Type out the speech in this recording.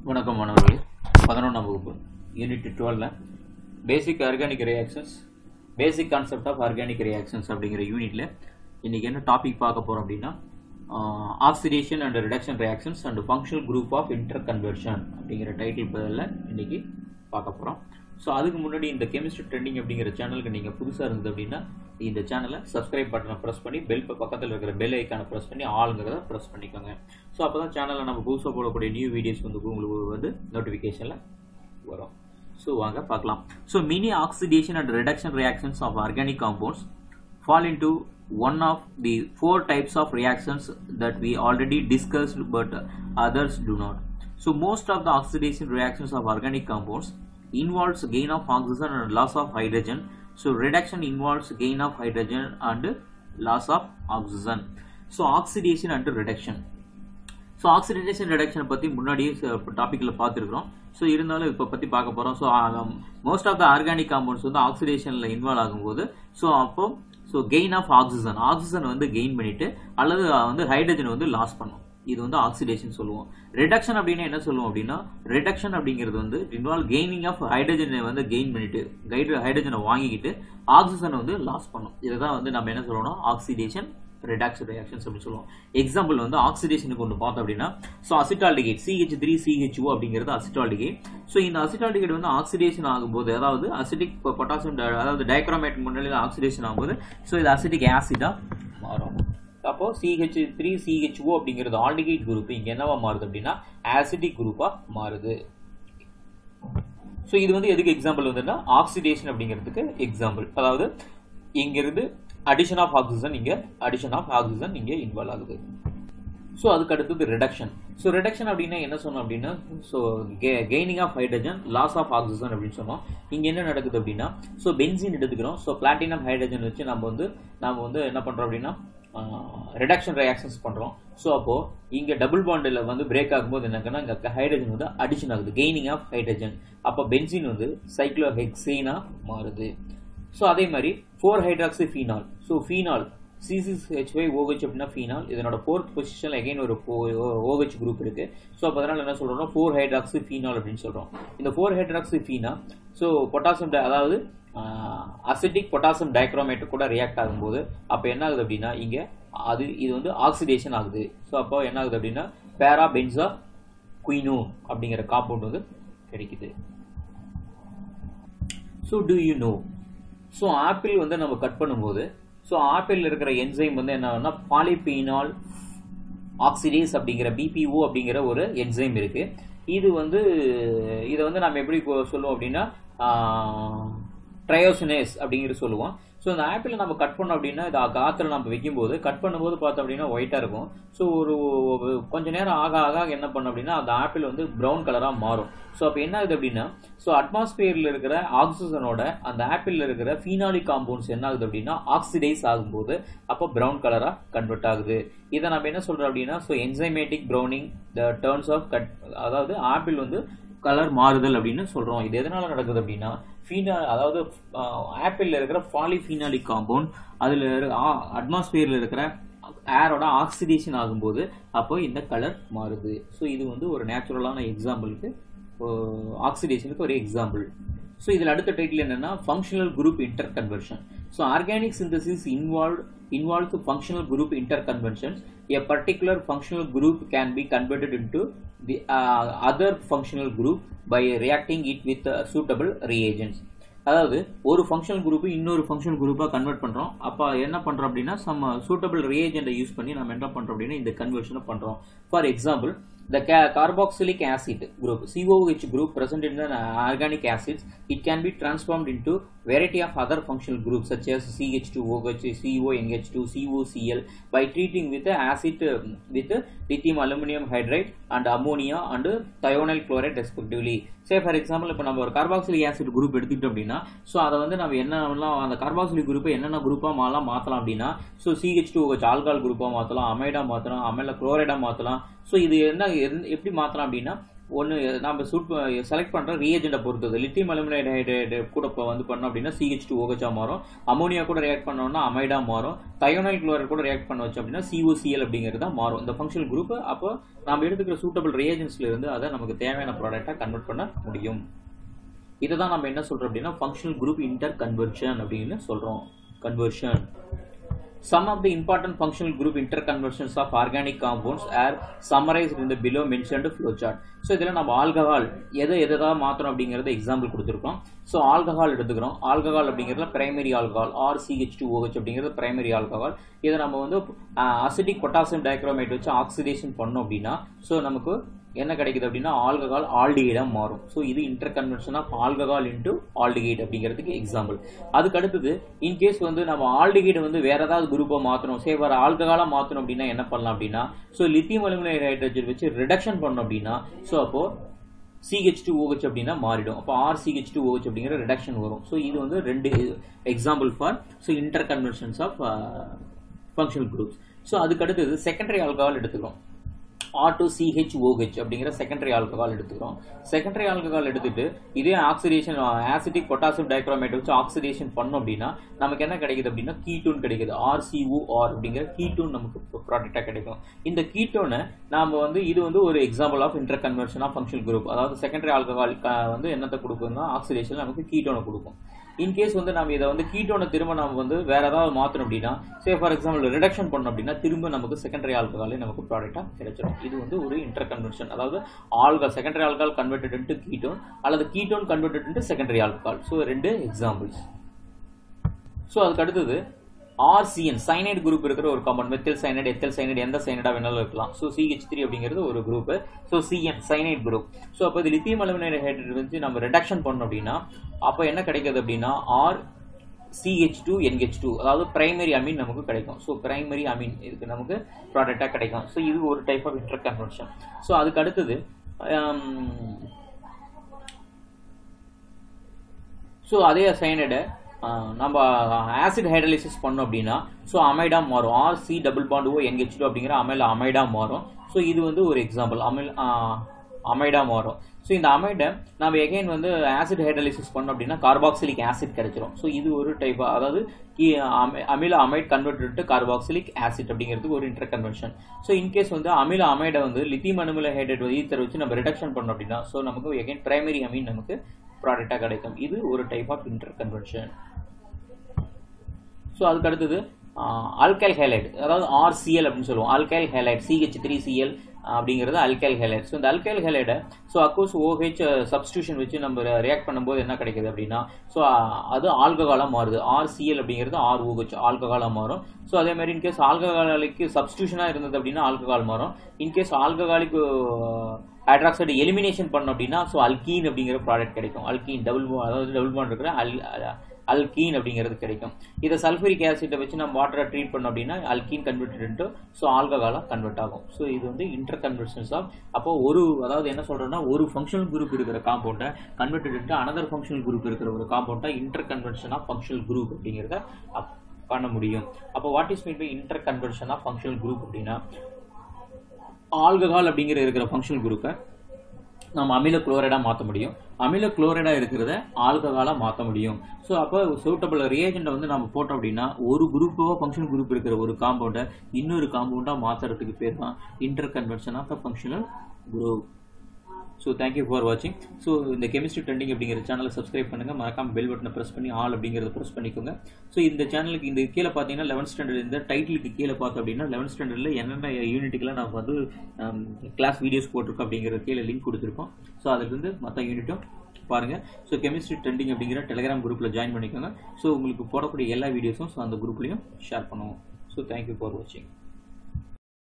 வணக்கம் மாணவர்களே பதினொன்றாம் வகுப்பு யூனிட் டுவெல்ல basic organic reactions basic concept of organic reactions அப்படிங்கிற யூனிட்ல இன்னைக்கு என்ன டாபிக் பார்க்க போறோம் அப்படின்னா oxidation and reduction reactions and functional group of interconversion அப்படிங்கிற டைட்டில் பதில் இன்னைக்கு பார்க்க போறோம் ஸோ அதுக்கு முன்னாடி இந்த கெமிஸ்ட்ரி ட்ரெண்டிங் அப்படிங்கிற சேனலுக்கு நீங்கள் புதுசாக இருந்தது அப்படின்னா இந்த சேனலை சப்ஸ்கிரைப் பட்டனை ப்ரெஸ் பண்ணி பெல் பக்கத்தில் இருக்கிற பெல் ஐக்கானை ப்ரெஸ் பண்ணி ஆளுங்கிறத ப்ரெஸ் பண்ணிக்கோங்க ஸோ அப்போ தான் சேனலில் நம்ம புதுசாக போடக்கூடிய நியூ வீடியோஸ் வந்து உங்களுக்கு வந்து நோட்டிஃபிகேஷனில் வரும் ஸோ வாங்க பார்க்கலாம் so many oxidation and reduction reactions of organic compounds fall into one of the four types of reactions that we already discussed but others do not. So most of the oxidation reactions of organic compounds involves gain of oxygen and loss of hydrogen. So reduction involves gain of hydrogen and loss of oxygen. So oxidation and reduction. So oxidation reduction பற்றி முன்னாடியே டாப்பிக்கில் பார்த்துருக்குறோம் so இருந்தாலும் இப்போ பற்றி பார்க்க போகிறோம் so most of the organic compounds வந்து ஆக்சிடேஷனில் இன்வால்வ் ஆகும்போது ஸோ அப்போ so gain of oxygen oxygen வந்து கெயின் பண்ணிட்டு அல்லது வந்து ஹைட்ரஜன் வந்து லாஸ் பண்ணும் இது வந்து ஆக்சிடேஷன் சொல்லுவோம் ரிடக்ஷன் அப்படின்னா என்ன சொல்லுவோம் அப்படின்னா ரிடக்ஷன் அப்படிங்கிறது வந்து இன்வால்வ் கெய்னிங் ஆஃப் ஹைட்ரஜனை வந்து கெயின் பண்ணிட்டு கைடு ஹைட்ரஜனை வாங்கிக்கிட்டு ஆக்சிஜனை வந்து லாஸ் பண்ணும் இதுதான் வந்து நம்ம என்ன சொல்லணும் ஆக்சிடேஷன் ரிடாக்ஸ் ரியாக்ஷன்ஸ் அப்படின்னு சொல்லுவோம் எக்ஸாம்பிள் வந்து ஆக்சிடேஷனுக்கு ஒன்று பார்த்தோம் அப்படின்னா so acetaldehyde CH three CHO அப்படிங்கிறது அசிட்டால்டிகேட் ஸோ இந்த அசிட்டால்டிகேட் வந்து ஆக்சிடேஷன் ஆகும்போது அதாவது அசிட்டிக் பொட்டாசியம் அதாவது டைக்ரோமேட் முன்னிலையில் ஆக்சிடேஷன் ஆகும்போது ஸோ இது அசிட்டிக் ஆசிடாக மாறும் அப்போ சிஹெச் த்ரீ சிஹெச்ஓ அப்படிங்கிறது ஆல்டிகேட் குரூப் இங்கே என்னவா மாறுது அப்படின்னா ஆசிடிக் குரூப்பாக மாறுது ஸோ இது வந்து எதுக்கு எக்ஸாம்பிள் வந்துன்னா ஆக்சிடேஷன் அப்படிங்கிறதுக்கு எக்ஸாம்பிள் அதாவது இங்கிருந்து அடிஷன் ஆஃப் ஆக்சிஜன் இங்கே அடிஷன் ஆஃப் ஆக்சிஜன் இங்கே இன்வால்வ் ஆகுது ஸோ அதுக்கு அடுத்தது ரிடக்ஷன் ஸோ ரிடக்ஷன் அப்படின்னா என்ன சொன்னோம் அப்படின்னா so gaining of hydrogen loss of oxygen அப்படின்னு சொன்னோம் இங்கே என்ன நடக்குது அப்படின்னா ஸோ பென்சின் எடுத்துக்கிறோம் ஸோ பிளாட்டினம் ஹைட்ரஜன் வச்சு நம்ம வந்து நம்ம வந்து என்ன பண்ணுறோம் அப்படின்னா ரிடக்ஷன் ரியாக்ஷன்ஸ் பண்ணுறோம் ஸோ அப்போது இங்கே டபுள் பாண்டில் வந்து பிரேக் ஆகும்போது என்னக்குன்னா இங்கே ஹைட்ரஜன் வந்து அடிஷன் ஆகுது கெய்னிங் ஆஃப் ஹைட்ரஜன் அப்போ பென்சின் வந்து சைக்ளோ ஹெக்ஸைனாக மாறுது ஸோ அதே மாதிரி four hydroxy phenol so phenol C six H five OH அப்படின்னா ஃபீனால் இதனோட ஃபோர்த் பொசிஷன் அகைன் ஒரு ஓஹெச் குரூப் இருக்கு ஸோ அப்போ அதனால என்ன சொல்றோம் ஃபோர் ஹைட்ராக்சி ஃபீனால் அப்படின்னு சொல்றோம் இந்த four hydroxy phenol so potassium அதாவது அசிட்டிக் பொட்டாசியம் டைக்ரோமேட் கூட ரியாக்ட் ஆகும்போது அப்போ என்ன ஆகுது அப்படின்னா இங்கே அது இது வந்து ஆக்சிடேஷன் ஆகுது ஸோ அப்போ என்ன ஆகுது அப்படின்னா பேரா பென்சா குயினோ அப்படிங்கிற காம்பவுண்ட் வந்து கிடைக்குது so do you know so apple வந்து நம்ம கட் பண்ணும்போது ஸோ ஆப்பிள் இருக்கிற என்சைம் வந்து என்ன பாலிபீனால் ஆக்சிடேஸ் அப்படிங்கிற பிபிஓ அப்படிங்கிற ஒரு என்சைம் இருக்கு இது வந்து இதை வந்து நம்ம எப்படி சொல்லுவோம் அப்படின்னா ட்ரையோசினேஸ் அப்படிங்கிறது சொல்லுவோம் ஸோ இந்த ஆப்பிள் நம்ம கட் பண்ணோம் அப்படின்னா இது காற்றுல நம்ம வைக்கும்போது கட் பண்ணும்போது பார்த்தோம் அப்படின்னா ஒயிட்டாக இருக்கும் ஸோ ஒரு கொஞ்ச நேரம் ஆக ஆக என்ன பண்ணும் அப்படின்னா அந்த ஆப்பிள் வந்து ப்ரௌன் கலராக மாறும் ஸோ அப்போ என்ன ஆகுது அப்படின்னா ஸோ அட்மாஸ்பியரில் இருக்கிற ஆக்சிஜனோட அந்த ஆப்பிளில் இருக்கிற ஃபீனாலிக் காம்பவுண்ட்ஸ் என்ன ஆகுது அப்படின்னா ஆக்சிடைஸ் ஆகும்போது அப்போ ப்ரௌன் கலராக கன்வெர்ட் ஆகுது இதை நம்ம என்ன சொல்கிறோம் அப்படின்னா so enzymatic browning the turns of cut அதாவது ஆப்பிள் வந்து கலர் மாறுதல் அப்படின்னு சொல்கிறோம் இது எதனால நடக்குது அப்படின்னா ஃபீனா அதாவது ஆப்பிளில் இருக்கிற பாலிஃபீனாலிக் காம்பவுண்ட் அதில் அட்மாஸ்பியரில் இருக்கிற ஏரோட ஆக்சிடேஷன் ஆகும்போது அப்போ இந்த கலர் மாறுது ஸோ இது வந்து ஒரு நேச்சுரலான எக்ஸாம்பிளுக்கு ஆக்சிடேஷனுக்கு ஒரு எக்ஸாம்பிள் ஸோ இதில் அடுத்த டைட்டில் என்னன்னா functional group interconversion so organic synthesis involve involves functional group interconversions. A particular functional group can be converted into the uh, other functional group by reacting it with uh, suitable reagents. அதாவது ஒரு functional group இன்னொரு functional குரூப்பாக convert பண்ணுறோம் அப்போ என்ன பண்ணுறோம் அப்படின்னா some suitable ரியேஜென்ட்டை use பண்ணி நம்ம என்ன பண்ணுறோம் அப்படின்னா இந்த கன்வர்ஷனை பண்ணுறோம் for example The ca carboxylic acid group, COH group present in the organic acids, it can be transformed into variety of other functional groups such as CH2OH, CONH2, COCl by treating with the acid uh, with lithium aluminum hydride and ammonia and thionyl chloride respectively. Say for example இப்போ நம்ம ஒரு carboxylic acid group எடுத்துக்கிட்டோம் அப்படின்னா so அதை வந்து நம்ம என்னென்னலாம் அந்த கார்பாக்சிலிக் குரூப்பை என்னென்ன குரூப்பாக மாறலாம் மாற்றலாம் அப்படின்னா so CH two H alcohol குரூப்பாக மாற்றலாம் அமைடா மாற்றலாம் அமைல குளோரைடாக மாற்றலாம் ஸோ இது என்ன எப்படி மாற்றலாம் அப்படின்னா ஒன்று நம்ம சூட் செலக்ட் பண்ணுற ரீஏஜெண்டை பொறுத்தது லித்தியம் அலுமினைட் ஹைட்ரேட் கூட இப்போ வந்து பண்ணோம் அப்படின்னா சிஹெச் டூ ஓஹெச்சாக மாறும் அமோனியா கூட ரியாக்ட் பண்ணோம்னா அமைடா மாறும் தயோனைல் குளோரைட் கூட ரியாக்ட் பண்ண வச்சு அப்படின்னா சிஓசிஎல் அப்படிங்கிறது தான் மாறும் இந்த ஃபங்க்ஷனல் குரூப் அப்போ நம்ம எடுத்துக்கிற சூட்டபிள் ரிஏஜென்ட்ஸ்ல இருந்து அதை நமக்கு தேவையான ப்ராடக்டாக கன்வெர்ட் பண்ண முடியும் இதை தான் நம்ம என்ன சொல்றோம் அப்படின்னா ஃபங்க்ஷனல் குரூப் இன்டர் கன்வர்ஷன் அப்படின்னு சொல்றோம் conversion Some of the important functional group interconversions of organic compounds are summarized in the below mentioned flowchart. So இதில் நம்ம ஆல்கஹால் எதை எதை தான் மாற்றணும் அப்படிங்கிறது எக்ஸாம்பிள் கொடுத்துருக்கோம் ஸோ ஆல்கஹால் எடுத்துக்கிறோம் ஆல்கஹால் அப்படிங்கிறதுல primary alcohol R CH two OH அப்படிங்கிறது பிரைமரி ஆல்கஹால் இதை நம்ம வந்து அசிட்டிக் பொட்டாசியம் டைக்ரோமேட் வச்சு ஆக்சிடேஷன் பண்ணோம் அப்படின்னா ஸோ நமக்கு என்ன கிடைக்குது அப்படின்னா ஆல்கஹால் ஆல்டிகைடாக மாறும் ஸோ இது interconversion of alcohol into aldehyde அப்படிங்கிறதுக்கு எக்ஸாம்பிள் அதுக்கு அடுத்தது இன்கேஸ் வந்து நம்ம ஆல்டிகைட் வந்து வேற ஏதாவது குரூப்பாக மாற்றணும் சே வேறு ஆல்கஹாலாக மாற்றணும் அப்படின்னா என்ன பண்ணலாம் அப்படின்னா ஸோ லித்தியம் அலுமினைட் ஹைட்ரஜன் வச்சு ரிடக்ஷன் பண்ணோம் அப்படின்னா ஸோ அப்போ சிஹெச் டூ ஓஹெச் அப்படின்னா மாறிடும் அப்போ ஆர் சிஹெச் டூ ஓஹெச் அப்படிங்கிற ரிடக்ஷன் வரும் ஸோ இது வந்து ரெண்டு example for so interconversions of functional groups so அதுக்கு அடுத்தது செகண்டரி ஆல்கஹால் எடுத்துக்கிறோம் ஆர் டு சிஹெச் ஓஹெச் அப்படிங்கிற செகண்டரி ஆல்கஹால் எடுத்துக்கிறோம் செகண்டரி ஆல்கஹால் எடுத்துட்டு இதே ஆக்சிடேஷன் ஆசிட்டிக் பொட்டாசியம் டைக்ரோமேட் வச்சு ஆக்சிடேஷன் பண்ணோம் அப்படின்னா நமக்கு என்ன கிடைக்குது அப்படின்னா கீட்டோன் கிடைக்குது ஆர்சிஓஆர் அப்படிங்கிற கீட்டோன் நமக்கு ப்ராடக்டாக கிடைக்கும் இந்த கீட்டோனை நாம வந்து இது வந்து ஒரு example of interconversion of functional group அதாவது செகண்டரி ஆல்கஹால் வந்து என்னத்தை கொடுக்குதுன்னா ஆக்சிடேஷன் நமக்கு கீட்டோனை கொடுக்கும் இன்கேஸ் வந்து நம்ம இதை வந்து கீட்டோனை திரும்ப நம்ம வந்து வேற ஏதாவது மாற்றணும் அப்படின்னா சே ஃபார் எக்ஸாம்பிள் ரிடக்ஷன் பண்ணோம் அப்படின்னா திரும்ப நமக்கு செகண்டரி ஆல்கஹாலே நமக்கு ப்ராடக்டாக கிடைச்சிடும் இது வந்து ஒரு இன்டர் கன்வர்ஷன் அதாவது alcohol secondary alcohol converted into ketone அல்லது ketone converted into secondary alcohol so ரெண்டு எக்ஸாம்பிள்ஸ் ஸோ அதுக்கு அடுத்தது ஆர்சிஎன் சைனைடு குரூப் இருக்கிற ஒரு compound methyl cyanide ethyl cyanide எந்த சைனைடா வேணாலும் இருக்கலாம் ஸோ சிஹெச் த்ரீ அப்படிங்கிறது ஒரு group so CN cyanide group so அப்போ இது லித்தியம் அலுமினைட் ஹைட்ரேட் வந்து நம்ம ரிடக்ஷன் பண்ணோம் அப்படின்னா அப்போ என்ன கிடைக்குது அப்படின்னா R CH two NH two அதாவது பிரைமரி அமீன் நமக்கு கிடைக்கும் ஸோ பிரைமரி அமீன் இதுக்கு நமக்கு ப்ராடக்டாக கிடைக்கும் ஸோ இது ஒரு type of interconversion so அதுக்கு அடுத்தது ஸோ அதே சைனடை நம்ம ஆசிட் ஹைட்ரலிசிஸ் பண்ணோம் அப்படின்னா ஸோ அமைடா மாறும் R C double bond O NH two அப்படிங்கிற அமைல அமைடா மாறும் ஸோ இது வந்து ஒரு எக்ஸாம்பிள் அமில் அமைடா மாறும் ஸோ இந்த அமைடை நம்ம எகைன் வந்து ஆசிட் ஹைட்ரலிசிஸ் பண்ணோம் அப்படின்னா கார்பாக்சிலிக் ஆசிட் கிடைச்சிரும் ஸோ இது ஒரு டைப் அதாவது அமில amide convert to carboxylic acid அப்படிங்கிறதுக்கு ஒரு இன்டர் கன்வென்ஷன் ஸோ இன்கேஸ் வந்து அமில அமைடை வந்து லித்தியம் அனுமில ஹைட்ரேட் ஈத்தர் வச்சு நம்ம ரிடக்ஷன் பண்ணோம் அப்படின்னா ஸோ நமக்கு எகைன் பிரைமரி அமீன் நமக்கு ப்ராடக்டாக கிடைக்கும் இது ஒரு type of interconversion so அதுக்கு அடுத்தது ஆல்கைல் ஹைலைட் அதாவது ஆர்சிஎல் அப்படின்னு சொல்லுவோம் alkyl halide CH three Cl அப்படிங்கிறது அல்கைல் ஹைலைட் ஸோ இந்த அல்கைல் ஹைலைட்டை ஸோ அக்கோர்ஸ் ஓஹெச் சப்ஸ்டியூஷன் வச்சு நம்ம ரியாக்ட் பண்ணும்போது என்ன கிடைக்குது அப்படின்னா ஸோ அது ஆல்கஹாலாக மாறுது ஆர்சிஎல் அப்படிங்கிறது ஆர் ஓஹெச் ஆல்கஹாலாக மாறும் ஸோ அதே மாதிரி இன்கேஸ் ஆல்கஹாலிக்கு சப்ஸ்டியூஷனாக இருந்தது அப்படின்னா ஆல்கஹால் மாறும் இன்கேஸ் ஆல்கஹாலிக் ஹைட்ராக்சைடு எலிமினேஷன் பண்ணோம் அப்படின்னா ஸோ அல்கீன் அப்படிங்கிற ப்ராடக்ட் கிடைக்கும் அல்கீன் டபுள் அதாவது டபுள் பாண்ட் இருக்கிற அல் அல்கீன் அப்படிங்கிறது கிடைக்கும் இதை சல்ஃபரிக் ஆசிட்டை வச்சு நம்ம வாட்டரை ட்ரீட் பண்ணோம் அப்படின்னா அல்கீன் கன்வெர்ட் ஸோ ஆல்கஹாலாக கன்வெர்ட் ஆகும் ஸோ இது வந்து இன்டர் கன்வர்ஷன்ஸ் ஆஃப் அப்போ ஒரு அதாவது என்ன சொல்றோம்னா ஒரு ஃபங்க்ஷனல் குரூப் இருக்கிற காம்பவுண்டை கன்வெர்ட் அனதர் ஃபங்க்ஷனல் குரூப் இருக்கிற ஒரு காம்பவுண்டை interconversion of functional group அப்படிங்கிறத பண்ண முடியும் அப்போ what is mean by interconversion of functional group அப்படின்னா ஆல்கஹால் அப்படிங்கிற இருக்கிற ஃபங்க்ஷனல் குரூப்பை நம்ம அமில குளோரைடாக மாற்ற முடியும் அமில குளோரைடாக இருக்கிறத ஆல்கஹாலாக மாற்ற முடியும் ஸோ அப்போ சூட்டபிள் ரியாஜெண்ட்டை வந்து நம்ம போட்டோம் அப்படின்னா ஒரு குரூப்போ ஃபங்க்ஷனல் குரூப் இருக்கிற ஒரு காம்பவுண்டை இன்னொரு காம்பவுண்டாக மாற்றுறதுக்கு பேர் தான் interconversion of the functional group so thank you for வாட்சிங் ஸோ இந்த கெமிஸ்ட்ரி ட்ரெண்டிங் அப்படிங்கிற சேனலை சப்ஸ்கிரைப் பண்ணுங்கள் மறக்காம பெல் பட்டனை ப்ரெஸ் பண்ணி ஆல் அப்படிங்கிறத ப்ரெஸ் பண்ணிக்கோங்க ஸோ இந்த சேனலுக்கு இந்த கீழே பார்த்தீங்கன்னா லெவன்த் ஸ்டாண்டர்ட் இந்த டைட்டிலுக்கு கீழே பார்த்தோம் அப்படின்னா லெவன்த் ஸ்டாண்டர்டில் என்னென்ன யூனிட்டுக்கெல்லாம் நம்ம வந்து கிளாஸ் வீடியோஸ் போட்டிருக்கோம் அப்படிங்கிற கீழே லிங்க் கொடுத்துருக்கோம் ஸோ அதுலேருந்து மற்ற யூனிட்டும் பாருங்கள் ஸோ கெமிஸ்ட்ரி ட்ரெண்டிங் அப்படிங்கிற டெலிகிராம் குரூப்பில் ஜாயின் பண்ணிக்கோங்க ஸோ உங்களுக்கு போடக்கூடிய எல்லா வீடியோஸும் ஸோ அந்த குரூப்லையும் ஷேர் பண்ணுவோம் ஸோ தேங்க்யூ ஃபார் வாட்சிங்